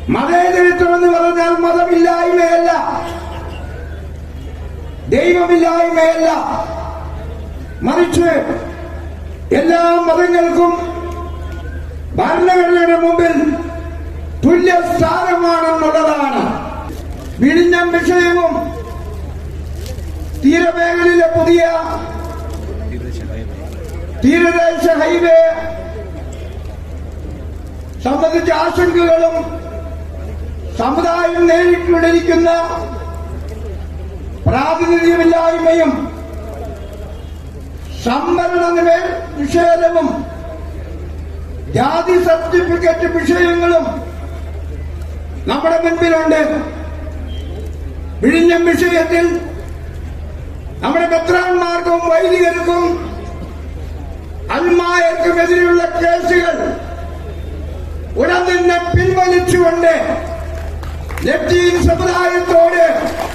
മതേതരത്വം എന്ന് പറഞ്ഞാൽ മതമില്ലായ്മയല്ല ദൈവമില്ലായ്മയല്ല മറിച്ച് എല്ലാ മതങ്ങൾക്കും ഭരണഘടനയുടെ മുമ്പിൽ തുല്യ സ്ഥാനമാണെന്നുള്ളതാണ് വിഴിഞ്ഞം വിഷയവും തീരമേഖലയിലെ പുതിയ തീരദേശ ഹൈവേ സംബന്ധിച്ച ആശങ്കകളും സമുദായം നേരിട്ടുകൊണ്ടിരിക്കുന്ന പ്രാതിനിധ്യമില്ലായ്മയും സംവരണ നിവേ- നിഷേധവും ജാതി സർട്ടിഫിക്കറ്റ് വിഷയങ്ങളും നമ്മുടെ മുൻപിലുണ്ട് വിഴിഞ്ഞം വിഷയത്തിൽ നമ്മുടെ മെത്രാന്മാർക്കും വൈദികർക്കും അൽമായർക്കുമെതിരെയുള്ള കേസുകൾ ഉടൻ തന്നെ പിൻവലിച്ചുകൊണ്ട് ലത്തീൻ സമുദായത്തോട്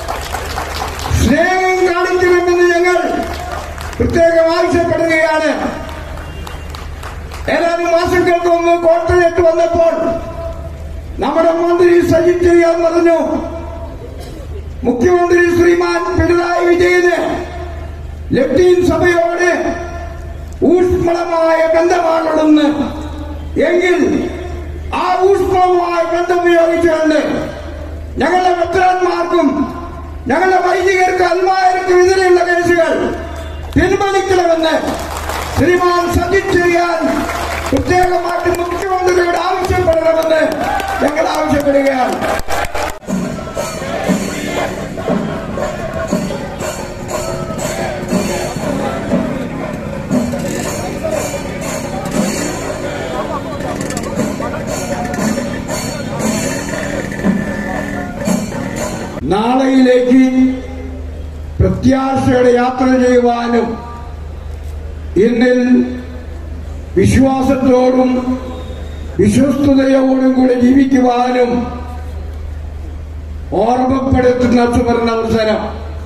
സ്നേഹം കാണിക്കണമെന്ന് ഞങ്ങൾ പ്രത്യേകം ആവശ്യപ്പെടുകയാണ് ഏതാനും മാസങ്ങൾക്ക് മുമ്പ് കോട്ടയത്ത് വന്നപ്പോൾ നമ്മുടെ മന്ത്രി സജിത് ചെയ്യാൻ പറഞ്ഞു മുഖ്യമന്ത്രി ശ്രീമാൻ പിണറായി വിജയന് ലത്തീൻ സഭയോട് ഊഷ്മളമായ ബന്ധമാണുള്ളതെന്ന് എങ്കിൽ ആ ഊഷ്മളമായ ബന്ധം ഉപയോഗിച്ചുകൊണ്ട് ഞങ്ങളുടെ വെറ്ററാന്മാർക്കും ഞങ്ങളുടെ വൈദികർക്ക് അൽമായർക്കും എതിരെയുള്ള കേസുകൾ പിൻവലിക്കണമെന്ന് ശ്രീമാൻ സജിത് ചെയ്യാൻ പ്രത്യേകമായിട്ട് മുഖ്യമന്ത്രിയോട് ആവശ്യപ്പെടണമെന്ന് ഞങ്ങൾ ആവശ്യപ്പെടുകയാണ് നാളെയിലേക്ക് പ്രത്യാശയുടെ യാത്ര ചെയ്യുവാനും എന്നിൽ വിശ്വാസത്തോടും വിശ്വസ്തയോടും കൂടെ ജീവിക്കുവാനും ഓർമ്മപ്പെടുത്തുന്ന സുവർണ അവസരം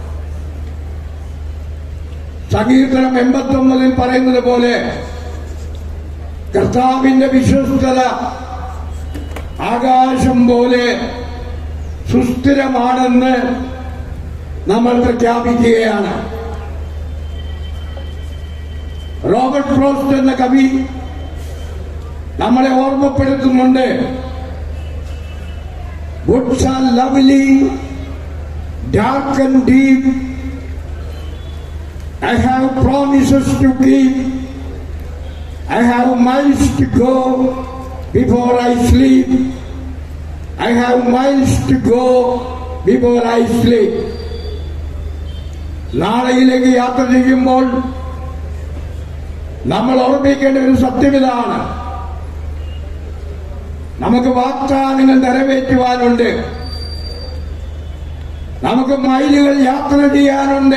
സങ്കീർത്തനം എൺപത്തി ഒമ്പതിൽ പറയുന്നത് പോലെ കർത്താവിന്റെ വിശ്വസ്തത ആകാശം പോലെ സുസ്ഥിരമാണെന്ന് നമ്മൾ പ്രഖ്യാപിക്കുകയാണ് റോബർട്ട് ഫ്രോസ്റ്റ് എന്ന കവി നമ്മളെ ഓർമ്മപ്പെടുത്തുന്നുണ്ട് Woods are lovely, dark and deep. I have promises to keep. I have miles to go before I sleep. I have miles to go before I sleep. നാളെയിലേക്ക് യാത്ര ചെയ്യുമ്പോൾ നമ്മൾ ഓർമ്മിക്കേണ്ട ഒരു സത്യം ഇതാണ് നമുക്ക് വാഗ്ദാനങ്ങൾ നിറവേറ്റുവാനുണ്ട് നമുക്ക് മൈലുകൾ യാത്ര ചെയ്യാനുണ്ട്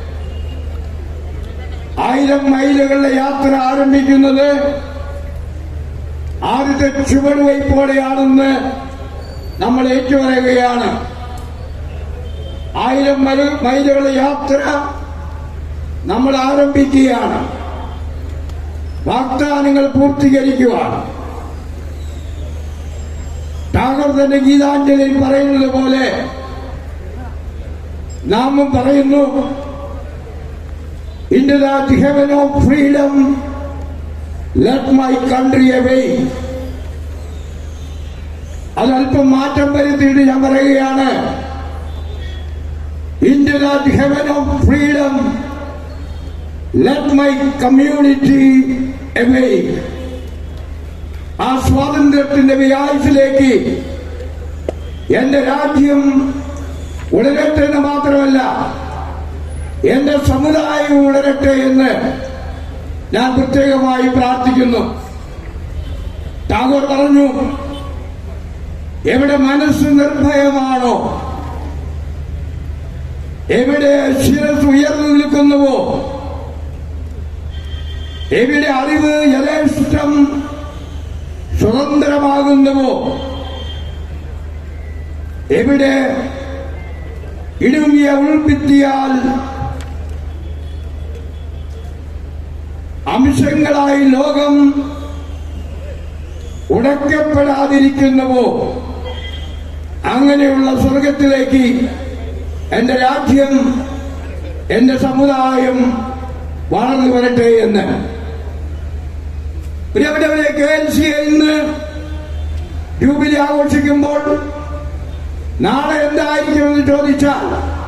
ആയിരം മൈലുകളുടെ യാത്ര ആരംഭിക്കുന്നത് ആദ്യത്തെ ചുവടുവയ്പോടെയാണെന്ന് നമ്മൾ ഏറ്റുപറയുകയാണ് ആയിരം മൈൽ- മൈലുകളുടെ യാത്ര നമ്മൾ ആരംഭിക്കുകയാണ് വാഗ്ദാനങ്ങൾ പൂർത്തീകരിക്കുവാണ് ടാഗോർ തന്റെ ഗീതാഞ്ജലിയിൽ പറയുന്നത് പോലെ നാമും പറയുന്നു in that heaven of freedom let my country awake അതല്പം മാറ്റം വരുത്തിയിട്ട് ഞാൻ പറയുകയാണ് in that heaven of freedom let my community awake ആ സ്വാതന്ത്ര്യത്തിന്റെ വിയാഴ്ചയിലേക്ക് എന്റെ രാജ്യം ഉടരട്ടെ എന്ന് മാത്രമല്ല എന്റെ സമുദായം ഉടരട്ടെ എന്ന് ഞാൻ പ്രത്യേകമായി പ്രാർത്ഥിക്കുന്നു ടാഗോർ പറഞ്ഞു എവിടെ മനസ്സ് നിർഭയമാണോ എവിടെ ശിരസ് ഉയർന്നു നിൽക്കുന്നുവോ എവിടെ അറിവ് യഥേഷ്ടം സ്വതന്ത്രമാകുന്നുവോ എവിടെ ഇടുങ്ങിയ ഉൾഭിത്തിയാൽ അംശങ്ങളായി ലോകം ഉടക്കപ്പെടാതിരിക്കുന്നുവോ അങ്ങനെയുള്ള സ്വർഗത്തിലേക്ക് എന്റെ രാജ്യം എന്റെ സമുദായം വളർന്നു വരട്ടെ എന്ന് പ്രിയപ്പെട്ടവരെ കെ എൽ സി ഇന്ന് ജൂബിലി ആഘോഷിക്കുമ്പോൾ നാളെ എന്തായിരിക്കുമെന്ന് ചോദിച്ചാൽ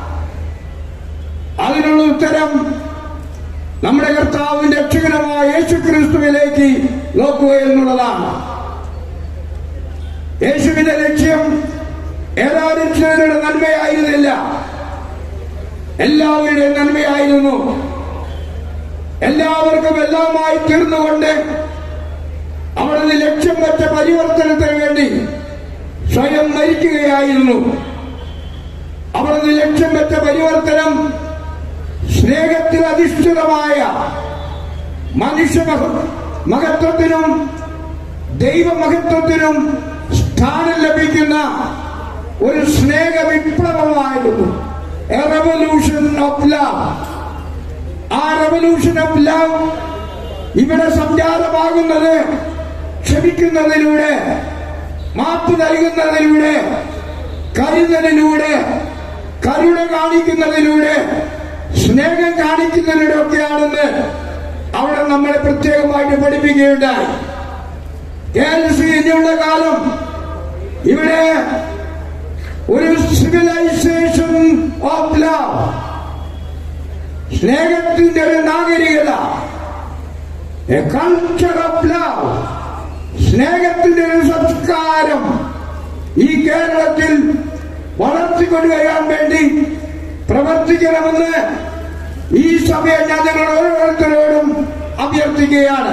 അതിനുള്ള ഉത്തരം നമ്മുടെ കർത്താവിന്റെ രക്ഷകനമായ യേശു ക്രിസ്തുവിലേക്ക് നോക്കുക എന്നുള്ളതാണ് യേശുവിന്റെ ലക്ഷ്യം ഏതാനും ചിലരുടെ നന്മയായിരുന്നില്ല എല്ലാവരുടെയും നന്മയായിരുന്നു എല്ലാവർക്കും എല്ലാമായി തീർന്നുകൊണ്ട് അവിടുന്ന് ലക്ഷ്യം വെച്ച പരിവർത്തനത്തിന് വേണ്ടി സ്വയം മരിക്കുകയായിരുന്നു അവിടുന്ന് ലക്ഷ്യം വെച്ച പരിവർത്തനം സ്നേഹത്തിൽ അധിഷ്ഠിതമായ മനുഷ്യ മഹ- മഹത്വത്തിനും ദൈവമഹത്വത്തിനും സ്ഥാനം ലഭിക്കുന്ന ഒരു സ്നേഹ വിപ്ലവമായിരുന്നു എ റെവല്യൂഷൻ ഓഫ് ലവ് ആ റെവല്യൂഷൻ ഓഫ് ലവ് ഇവിടെ സംജാതമാകുന്നത് ക്ഷമിക്കുന്നതിലൂടെ മാപ്പ് നൽകുന്നതിലൂടെ കരുതലിലൂടെ കരുണ കാണിക്കുന്നതിലൂടെ സ്നേഹം കാണിക്കുന്നതിലൂടെ ഒക്കെയാണെന്ന് അവിടെ നമ്മളെ പ്രത്യേകമായിട്ട് പഠിപ്പിക്കുകയുണ്ടായി കേരളത്തിൽ ഇനിയുള്ള കാലം ഇവിടെ ഒരു സിവിലൈസേഷൻ ഓഫ് ലവ് സ്നേഹത്തിന്റെ ഒരു നാഗരികത എ കൾച്ചർ ഓഫ് ലവ് സ്നേഹത്തിന്റെ ഒരു സംസ്കാരം ഈ കേരളത്തിൽ വളർത്തിക്കൊണ്ടുവരാൻ വേണ്ടി പ്രവർത്തിക്കണമെന്ന് ഈ സഭയെ ഞാൻ നിങ്ങൾ ഓരോരുത്തരോടും അഭ്യർത്ഥിക്കുകയാണ്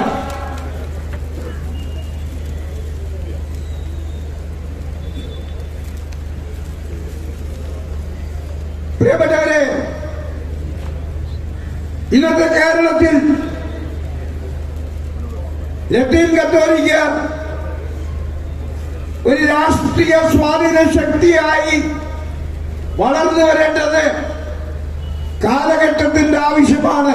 പ്രിയപ്പെട്ടവരെ ഇന്നത്തെ കേരളത്തിൽ ലത്തീൻ കത്തോലിക്ക ഒരു രാഷ്ട്രീയ സ്വാധീന ശക്തിയായി വളർന്നു വരേണ്ടത് കാലഘട്ടത്തിന്റെ ആവശ്യമാണ്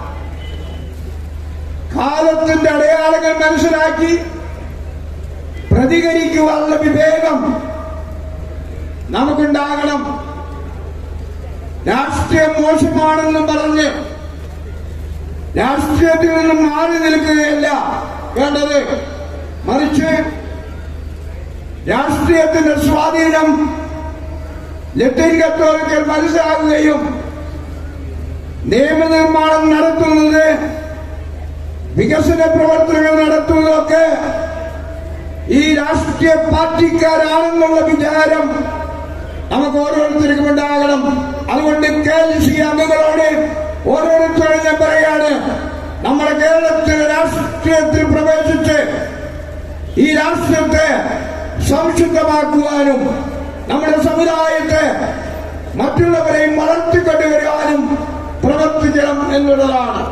കാലത്തിന്റെ അടയാളങ്ങൾ മനസ്സിലാക്കി പ്രതികരിക്കുവാനുള്ള വിവേകം നമുക്കുണ്ടാകണം രാഷ്ട്രീയം മോശമാണെന്നും പറഞ്ഞ് രാഷ്ട്രീയത്തിൽ നിന്നും മാറി നിൽക്കുകയല്ല വേണ്ടത് മറിച്ച് രാഷ്ട്രീയത്തിന്റെ സ്വാധീനം ലത്തീൻ കത്തോലിക്കൽ മനസ്സിലാക്കുകയും നിയമനിർമ്മാണം നടത്തുന്നത് വികസന പ്രവർത്തനങ്ങൾ നടത്തുന്നതൊക്കെ ഈ രാഷ്ട്രീയ പാർട്ടിക്കാരാണെന്നുള്ള വിചാരം നമുക്ക് ഓരോരുത്തർക്കും ഉണ്ടാകണം അതുകൊണ്ട് കെ എൽ സി അംഗങ്ങളോട് ഓരോരുത്തരും ഞാൻ പറയാണ് നമ്മുടെ കേരളത്തിലെ രാഷ്ട്രീയത്തിൽ പ്രവേശിച്ച് ഈ രാഷ്ട്രീയത്തെ സംശുദ്ധമാക്കുവാനും നമ്മുടെ സമുദായത്തെ മറ്റുള്ളവരെയും വളർത്തിക്കൊണ്ടുവരാനും പ്രവർത്തിക്കണം എന്നുള്ളതാണ്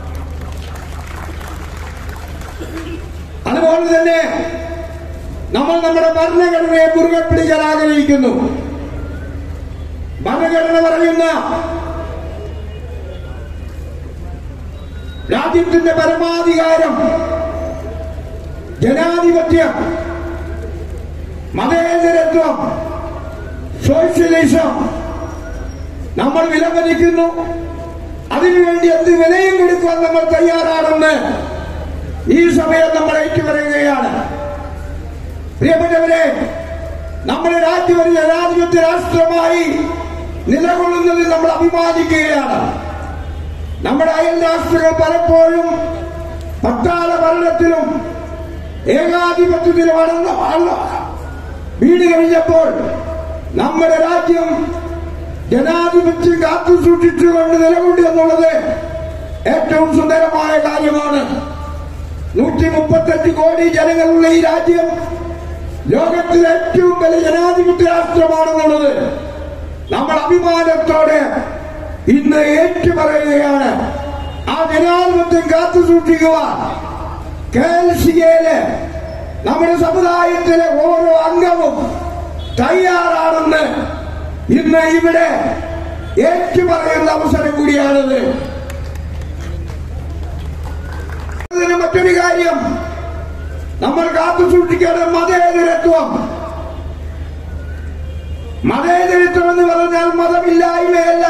അതുപോലെ തന്നെ നമ്മൾ നമ്മുടെ ഭരണഘടനയെ മുറുകെ പിടിക്കാൻ ആഗ്രഹിക്കുന്നു ഭരണഘടന പറയുന്ന രാജ്യത്തിന്റെ പരമാധികാരം ജനാധിപത്യം മതേതരത്വം സോഷ്യലിസം നമ്മൾ വിലമതിക്കുന്നു അതിനുവേണ്ടി എന്ത് വിലയും കൊടുക്കുവാൻ നമ്മൾ തയ്യാറാണെന്ന് ഈ സമയം നമ്മൾ ഏറ്റുപറയുകയാണ് പ്രിയപ്പെട്ടവരെ നമ്മുടെ രാജ്യം ഒരു ജനാധിപത്യ രാഷ്ട്രമായി നിലകൊള്ളുന്നതിൽ നമ്മൾ അഭിമാനിക്കുകയാണ് നമ്മുടെ അയൽ രാഷ്ട്രങ്ങൾ പലപ്പോഴും പട്ടാള ഭരണത്തിലും ഏകാധിപത്യത്തിലും വളർന്ന വളർന്ന വീട് കഴിഞ്ഞപ്പോൾ നമ്മുടെ രാജ്യം ജനാധിപത്യം കാത്തു സൂക്ഷിച്ചുകൊണ്ട് നിലകൊണ്ടു എന്നുള്ളത് ഏറ്റവും സുന്ദരമായ കാര്യമാണ് നൂറ്റി മുപ്പത്തഞ്ച് കോടി ജനങ്ങളുള്ള ഈ രാജ്യം ലോകത്തിലെ ഏറ്റവും വലിയ ജനാധിപത്യ രാഷ്ട്രമാണെന്നുള്ളത് നമ്മൾ അഭിമാനത്തോടെ ഇന്ന് ഏറ്റുപറയുകയാണ് ആ ജനാധിപത്യം കാത്തു സൂക്ഷിക്കുവാൻ കെ എൽ സിയിലെ നമ്മുടെ സമുദായത്തിലെ ഓരോ അംഗവും തയ്യാറാണെന്ന് ഇന്ന് ഇവിടെ ഏറ്റുപറയുന്ന അവസരം കൂടിയാണിത് ഇതിന് മറ്റൊരു കാര്യം നമ്മൾ കാത്തു സൂക്ഷിക്കേണ്ട മതേതരത്വം മതേതരത്വം എന്ന് പറഞ്ഞാൽ മതമില്ലായ്മയല്ല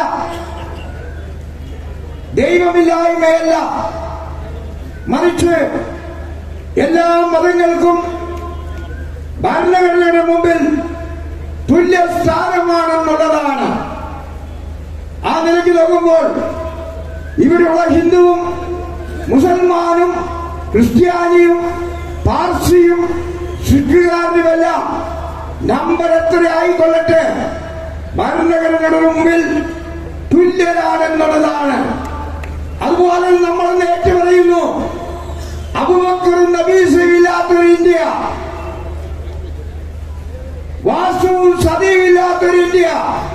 ദൈവമില്ലായ്മയല്ല മറിച്ച് എല്ലാ മതങ്ങൾക്കും ഭരണഘടനയുടെ മുമ്പിൽ തുല്യ സ്ഥാനമാണെന്നുള്ളതാണ് ആ നിലയ്ക്ക് നോക്കുമ്പോൾ ഇവിടെയുള്ള ഹിന്ദുവും മുസൽമാനും ക്രിസ്ത്യാനിയും പാർസിയും സിഖുകാരനുമെല്ലാം നമ്പർ എത്ര ആയിക്കൊള്ളട്ടെ ഭരണഘടനയുടെ മുമ്പിൽ തുല്യരാണെന്നുള്ളതാണ് അതുപോലെ നമ്മൾ നേറ്റ് പറയുന്നു അബുബക്കറും നബീസും ഇല്ലാത്തൊരു ഇന്ത്യ വാസുവും സതിയും ഇല്ലാത്തൊരു ഇന്ത്യ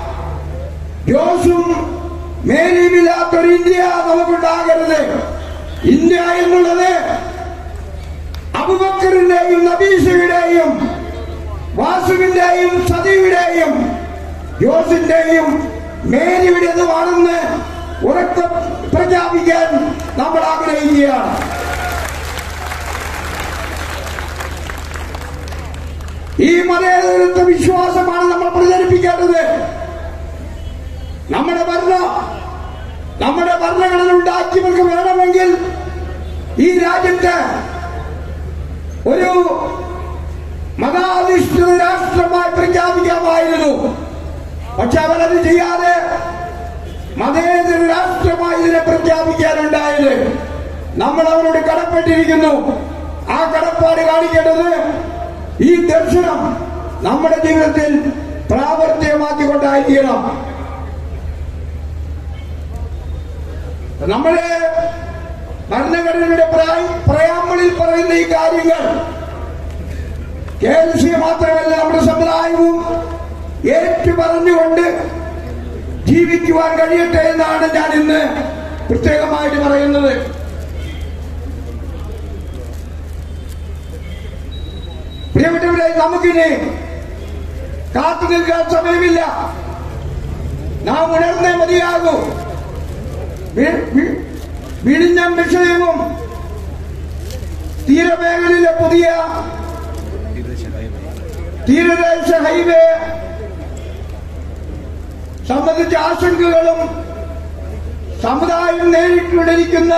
ജോസും മേരിയും ഇല്ലാത്തൊരു ഇന്ത്യ നമുക്കുണ്ടാകരുത് ഇന്ത്യ എന്നുള്ളത് അബുബക്കറിന്റെയും നബീസയുടെയും വാസുവിന്റെയും സതിയുടെയും ജോസിന്റെയും മേരിയുടേതുമാണെന്ന് ഉറക്കം പ്രഖ്യാപിക്കാൻ നമ്മൾ ആഗ്രഹിക്കുകയാണ് ഈ മതേതരത്വ വിശ്വാസമാണ് നമ്മൾ പ്രചരിപ്പിക്കേണ്ടത് നമ്മുടെ ഭരണ നമ്മുടെ ഭരണഘടന ഉണ്ടാക്കിയവർക്ക് വേണമെങ്കിൽ ഈ രാജ്യത്ത് ഒരു മതാധിഷ്ഠിത രാഷ്ട്രമായി പ്രഖ്യാപിക്കാമായിരുന്നു പക്ഷെ അവരത് ചെയ്യാതെ മതേതര രാഷ്ട്രമായി ഇതിനെ പ്രഖ്യാപിക്കാനുണ്ടായത് നമ്മൾ അവരോട് കടപ്പെട്ടിരിക്കുന്നു ആ കടപ്പാട് കാണിക്കേണ്ടത് ഈ ദർശനം നമ്മുടെ ജീവിതത്തിൽ പ്രാവർത്തികമാക്കിക്കൊണ്ടായിരിക്കണം നമ്മുടെ ഭരണഘടനയുടെ പ്രയാമണിൽ പറയുന്ന ഈ കാര്യങ്ങൾ കെ എൽ സി മാത്രമല്ല നമ്മുടെ സമുദായവും ഏറ്റു പറഞ്ഞുകൊണ്ട് ജീവിക്കുവാൻ കഴിയട്ടെ എന്നാണ് ഞാൻ ഇന്ന് പ്രത്യേകമായിട്ട് പറയുന്നത് പ്രിയപ്പെട്ടവരെ നമുക്കിനി കാത്തു നിൽക്കാൻ സമയമില്ല നാം ഉണർന്നേ മതിയാകൂ വി- വി- വിഴിഞ്ഞം വിഷയവും തീരമേഖലയിലെ പുതിയ തീരദേശ ഹൈവേ സംബന്ധിച്ച ആശങ്കകളും സമുദായം നേരിട്ടുകൊണ്ടിരിക്കുന്ന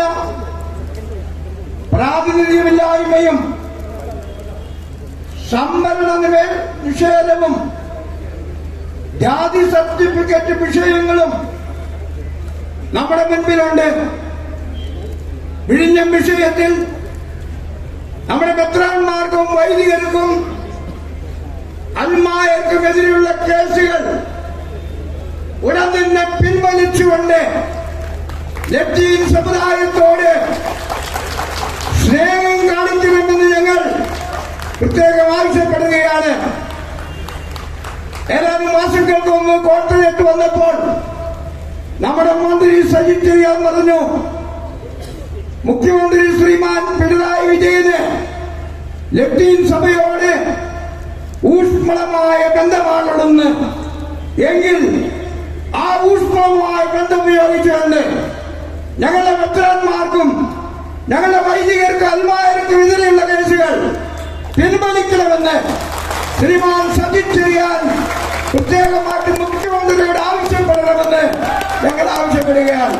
പ്രാതിനിധ്യമില്ലായ്മയും സംവരണ നിവേ- നിഷേധവും ജാതി സർട്ടിഫിക്കറ്റ് വിഷയങ്ങളും നമ്മുടെ മുൻപിലുണ്ട് വിഴിഞ്ഞം വിഷയത്തിൽ നമ്മുടെ മെത്രാന്മാർക്കും വൈദികർക്കും അൽമായർക്കും എതിരെയുള്ള കേസുകൾ ഉടൻ തന്നെ പിൻവലിച്ചുകൊണ്ട് ലത്തീൻ സമുദായത്തോട് സ്നേഹം കാണിക്കണമെന്ന് ഞങ്ങൾ പ്രത്യേകം ആവശ്യപ്പെടുകയാണ് ഏതാനും മാസങ്ങൾക്ക് മുമ്പ് കോട്ടയത്ത് വന്നപ്പോൾ നമ്മുടെ മന്ത്രി സജിത് ചെറിയാൻ പറഞ്ഞു മുഖ്യമന്ത്രി ശ്രീമാൻ പിണറായി വിജയന് ലത്തീൻ സഭയോട് ഊഷ്മളമായ ബന്ധമാണുള്ളതെന്ന് എങ്കിൽ ആ ഊഷ്മളമായ ബന്ധം ഉപയോഗിച്ചുകൊണ്ട് ഞങ്ങളുടെ വെറ്ററന്മാർക്കും ഞങ്ങളുടെ വൈദികർക്കും അൽമായർക്കും എതിരെയുള്ള കേസുകൾ പിൻവലിക്കണമെന്ന് ശ്രീമാൻ സജിത് ചെറിയാൻ പ്രത്യേകമായിട്ട് മുഖ്യമന്ത്രിയോട് ആവശ്യപ്പെടണമെന്ന് ഞങ്ങൾ ആവശ്യപ്പെടുകയാണ്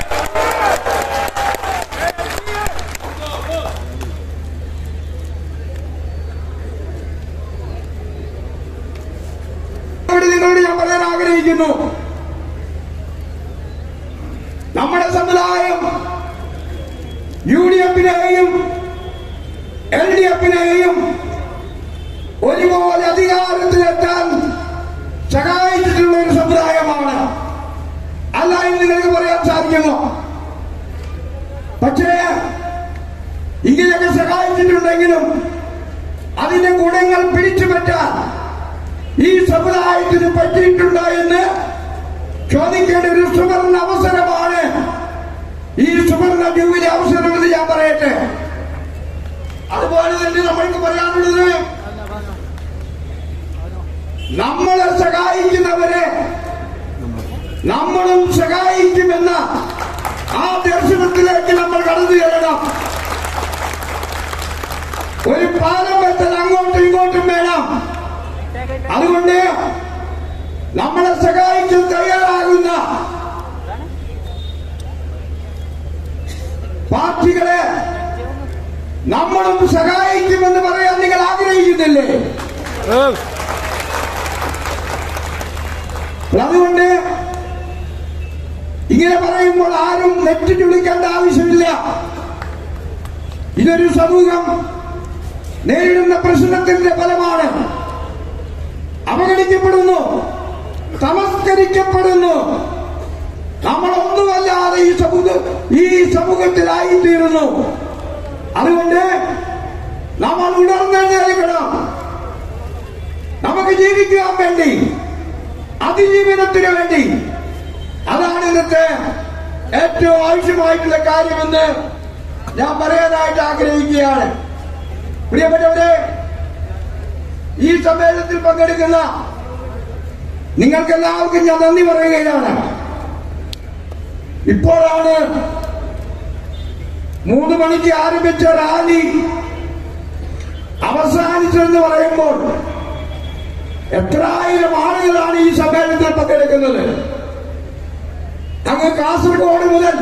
ഇവിടെ നിങ്ങളോട് ഞാൻ പറയാൻ ആഗ്രഹിക്കുന്നു നമ്മുടെ സമുദായം യു ഡി എഫിനെയും എൽ ഡി എഫിനെയും ഒരുപോലെ അധികാരത്തിലെത്താൻ സഹായിച്ചിട്ടുള്ള ഒരു സമുദായമാണ് അല്ല എന്ന് നിങ്ങൾക്ക് പറയാൻ സാധിക്കുമോ പക്ഷേ ഇങ്ങനെയൊക്കെ സഹായിച്ചിട്ടുണ്ടെങ്കിലും അതിന്റെ ഗുണങ്ങൾ പിടിച്ചുപറ്റാൻ ഈ സമുദായത്തിന് പറ്റിയിട്ടുണ്ടോ എന്ന് ചോദിക്കേണ്ട ഒരു സുവർണ അവസരമാണ് ഈ സുവർണ ജൂബിലി അവസരം എന്ന് ഞാൻ പറയട്ടെ അതുപോലെ തന്നെ നമ്മൾക്ക് പറയാനുള്ളത് നമ്മളെ സഹായിക്കുന്നവരെ നമ്മളും സഹായിക്കുമെന്ന ആ ദർശനത്തിലേക്ക് നമ്മൾ കടന്നു ചെല്ലണം ഒരു പാലം വെച്ചാൽ അങ്ങോട്ടും ഇങ്ങോട്ടും വേണം അതുകൊണ്ട് നമ്മളെ സഹായിക്കാൻ തയ്യാറാകുന്ന പാർട്ടികളെ നമ്മളും സഹായിക്കുമെന്ന് പറയാൻ നിങ്ങൾ ആഗ്രഹിക്കുന്നില്ലേ അതുകൊണ്ട് ഇങ്ങനെ പറയുമ്പോൾ ആരും നെറ്റിട്ട് വിളിക്കേണ്ട ആവശ്യമില്ല ഇതൊരു സമൂഹം നേരിടുന്ന പ്രശ്നത്തിന്റെ ഫലമാണ് അവഗണിക്കപ്പെടുന്നു തമസ്കരിക്കപ്പെടുന്നു നമ്മളൊന്നുമല്ലാതെ ഈ സമൂഹ ഈ സമൂഹത്തിലായിത്തീരുന്നു അതുകൊണ്ട് നമ്മൾ ഉണർന്നെഴുന്നേൽക്കണം നമുക്ക് ജീവിക്കാൻ വേണ്ടി അതിജീവനത്തിന് വേണ്ടി അതാണ് ഇന്നത്തെ ഏറ്റവും ആവശ്യമായിട്ടുള്ള കാര്യമെന്ന് ഞാൻ പറയാനായിട്ട് ആഗ്രഹിക്കുകയാണ് പ്രിയപ്പെട്ടവരെ ഈ സമ്മേളനത്തിൽ പങ്കെടുക്കുന്ന നിങ്ങൾക്കെല്ലാവർക്കും ഞാൻ നന്ദി പറയുകയാണ് ഇപ്പോഴാണ് മൂന്ന് മണിക്ക് ആരംഭിച്ച റാലി അവസാനിച്ചെന്ന് പറയുമ്പോൾ എത്രായിരം ആളുകളാണ് ഈ സമ്മേളനത്തിൽ പങ്കെടുക്കുന്നത് അങ്ങ് കാസർഗോഡ് മുതൽ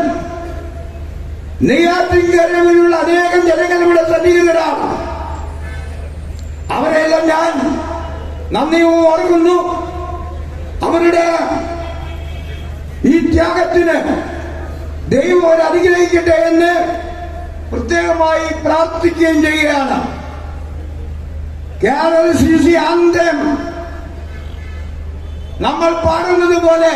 നെയ്യാറ്റിൻകരയിലുള്ള അനേകം ജനങ്ങൾ ഇവിടെ സന്നിഹിതരാണ് അവരെല്ലാം ഞാൻ നന്ദിയും ഓർക്കുന്നു അവരുടെ ഈ ത്യാഗത്തിന് ദൈവം അവർ അനുഗ്രഹിക്കട്ടെ എന്ന് പ്രത്യേകമായി പ്രാർത്ഥിക്കുകയും ചെയ്യുകയാണ് കേരള സി സി അന്തം നമ്മൾ പാടുന്നത് പോലെ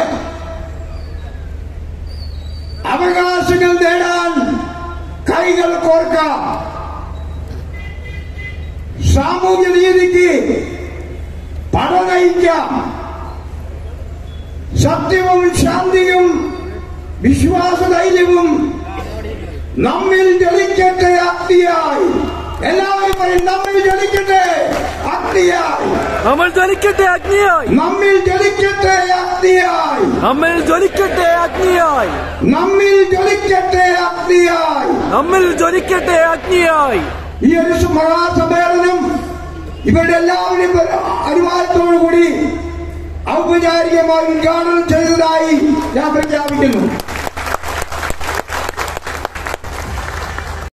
അവകാശങ്ങൾ നേടാൻ കൈകൾ കോർക്കാം സാമൂഹ്യ നീതിക്ക് പട നയിക്കാം സത്യവും ശാന്തിയും വിശ്വാസധൈര്യവും നമ്മിൽ ജലിക്കട്ടെ അഗ്നിയായി എല്ലാവരും പറയും നമ്മിൽ ജലിക്കട്ടെ അഗ്നിയായി നമ്മൾ ജ്വലിക്കട്ടെ അഗ്നിയായി നമ്മിൽ ജലിക്കട്ടെ അഗ്നിയായി നമ്മിൽ ജ്വലിക്കട്ടെ അഗ്നിയായി നമ്മിൽ ജലിക്കട്ടെ അഗ്നിയായി നമ്മിൽ ജ്വലിക്കട്ടെ അഗ്നിയായി ഈ ഒരു മഹാസമ്മേളനം ഇവരുടെ എല്ലാവരും അനുവാദത്തോടുകൂടി ഔപചാരികമായി ഉദ്ഘാടനം ചെയ്തതായി ഞാൻ പ്രഖ്യാപിക്കുന്നു